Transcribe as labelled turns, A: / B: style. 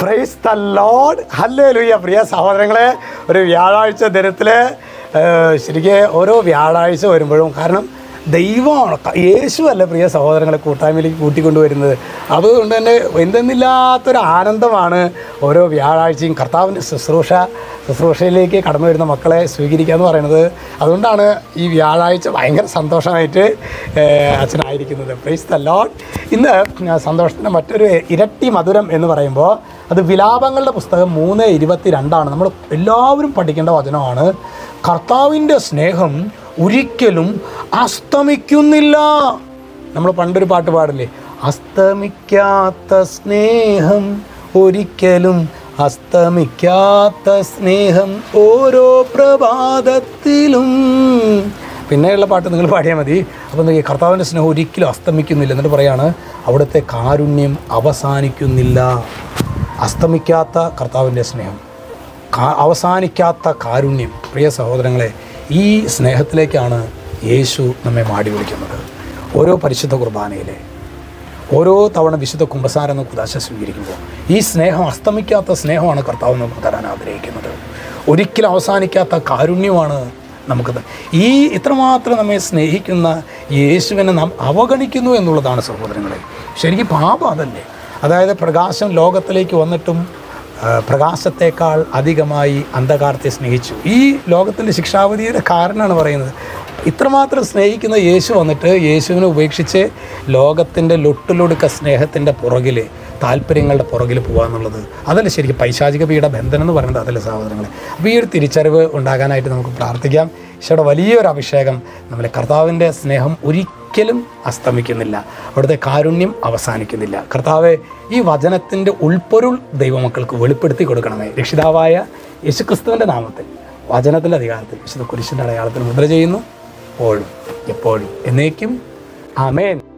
A: price the load ഹല്ലേ ലുയ്യ പ്രിയ സഹോദരങ്ങളെ ഒരു വ്യാഴാഴ്ച ദിനത്തിൽ ശരിക്കും ഓരോ വ്യാഴാഴ്ച വരുമ്പോഴും കാരണം ദൈവമാണ് ക- യേശു അല്ല പ്രിയ സഹോദരങ്ങളെ കൂട്ടായ്മയിലേക്ക് കൂട്ടിക്കൊണ്ടുവരുന്നത് അതുകൊണ്ട് തന്നെ എന്തെന്നില്ലാത്തൊരു ആനന്ദമാണ് ഓരോ വ്യാഴാഴ്ചയും കർത്താവിൻ്റെ ശുശ്രൂഷ ശുശ്രൂഷയിലേക്ക് കടന്നു വരുന്ന മക്കളെ സ്വീകരിക്കുക എന്ന് പറയുന്നത് അതുകൊണ്ടാണ് ഈ വ്യാഴാഴ്ച ഭയങ്കര സന്തോഷമായിട്ട് ഏഹ്, അച്ഛനായിരിക്കുന്നത് പ്രൈസ് ദ ലോഡ് ഇന്ന് സന്തോഷത്തിൻ്റെ മറ്റൊരു ഇരട്ടി മധുരം എന്ന് പറയുമ്പോൾ അത് വിലാപങ്ങളുടെ പുസ്തകം മൂന്ന് ഇരുപത്തി രണ്ടാണ് നമ്മൾ എല്ലാവരും പഠിക്കേണ്ട വചനമാണ് കർത്താവിൻ്റെ സ്നേഹം ഒരിക്കലും അസ്തമിക്കുന്നില്ല നമ്മൾ പണ്ടൊരു പാട്ട് പാടില്ലേ അസ്തമിക്കാത്ത സ്നേഹം ഒരിക്കലും അസ്തമിക്കാത്ത സ്നേഹം ഓരോ പ്രഭാതത്തിലും പിന്നെയുള്ള പാട്ട് നിങ്ങൾ പാടിയാൽ മതി അപ്പോൾ ഈ കർത്താവിൻ്റെ സ്നേഹം ഒരിക്കലും അസ്തമിക്കുന്നില്ല എന്നിട്ട് പറയാണ് അവിടുത്തെ കാരുണ്യം അവസാനിക്കുന്നില്ല അസ്തമിക്കാത്ത കർത്താവിൻ്റെ സ്നേഹം കാ- അവസാനിക്കാത്ത കാരുണ്യം പ്രിയ സഹോദരങ്ങളെ ഈ സ്നേഹത്തിലേക്കാണ് യേശു നമ്മെ മാടി വിളിക്കുന്നത് ഓരോ പരിശുദ്ധ കുർബാനയിലെ ഓരോ തവണ വിശുദ്ധ കുംഭസാരം എന്ന കുദാശ സ്വീകരിക്കുമ്പോൾ ഈ സ്നേഹം അസ്തമിക്കാത്ത സ്നേഹമാണ് കർത്താവ് നമുക്ക് തരാൻ ആഗ്രഹിക്കുന്നത് ഒരിക്കലും അവസാനിക്കാത്ത കാരുണ്യമാണ് നമുക്ക് ത- ഈ ഇത്രമാത്രം നമ്മെ സ്നേഹിക്കുന്ന യേശുവിനെ നാം അവഗണിക്കുന്നു എന്നുള്ളതാണ് സഹോദരങ്ങളെ ശരിക്കും പാപം അതല്ലേ അതായത് പ്രകാശം ലോകത്തിലേക്ക് വന്നിട്ടും ആ, പ്രകാശത്തേക്കാൾ അധികമായി അന്ധകാരത്തെ സ്നേഹിച്ചു ഈ ലോകത്തിൻ്റെ ശിക്ഷാവധിയുടെ കാരണമാണ് പറയുന്നത് ഇത്രമാത്രം സ്നേഹിക്കുന്ന യേശു വന്നിട്ട് യേശുവിനെ ഉപേക്ഷിച്ച് ലോകത്തിൻ്റെ ലൊട്ടിലൊടുക്ക സ്നേഹത്തിൻ്റെ പുറകിൽ താല്പര്യങ്ങളുടെ പുറകിൽ പോകാന്നുള്ളത് അതല്ല ശരിക്കും പൈശാചിക പീഡ ബന്ധനം എന്ന് പറയുന്നത് അതല്ല സഹോദരങ്ങളെ അപ്പോൾ ഈ ഒരു തിരിച്ചറിവ് ഉണ്ടാകാനായിട്ട് നമുക്ക് പ്രാർത്ഥിക്കാം ഈശോയുടെ വലിയൊരു അഭിഷേകം നമ്മളെ കർത്താവിൻ്റെ സ്നേഹം ഒരിക്കലും അസ്തമിക്കുന്നില്ല അവിടുത്തെ കാരുണ്യം അവസാനിക്കുന്നില്ല കർത്താവെ ഈ വചനത്തിൻ്റെ ഉൾപ്പൊരുൾ ദൈവമക്കൾക്ക് വെളിപ്പെടുത്തി കൊടുക്കണമേ രക്ഷിതാവായ യേശുക്രിസ്തുവിൻ്റെ നാമത്തിൽ വചനത്തിൻ്റെ അധികാരത്തിൽ വിശുദ്ധ കുരിശിൻ്റെ അടയാളത്തിൽ മുദ്ര ചെയ്യുന്നു എപ്പോഴും എപ്പോഴും എന്നേക്കും ആമേൻ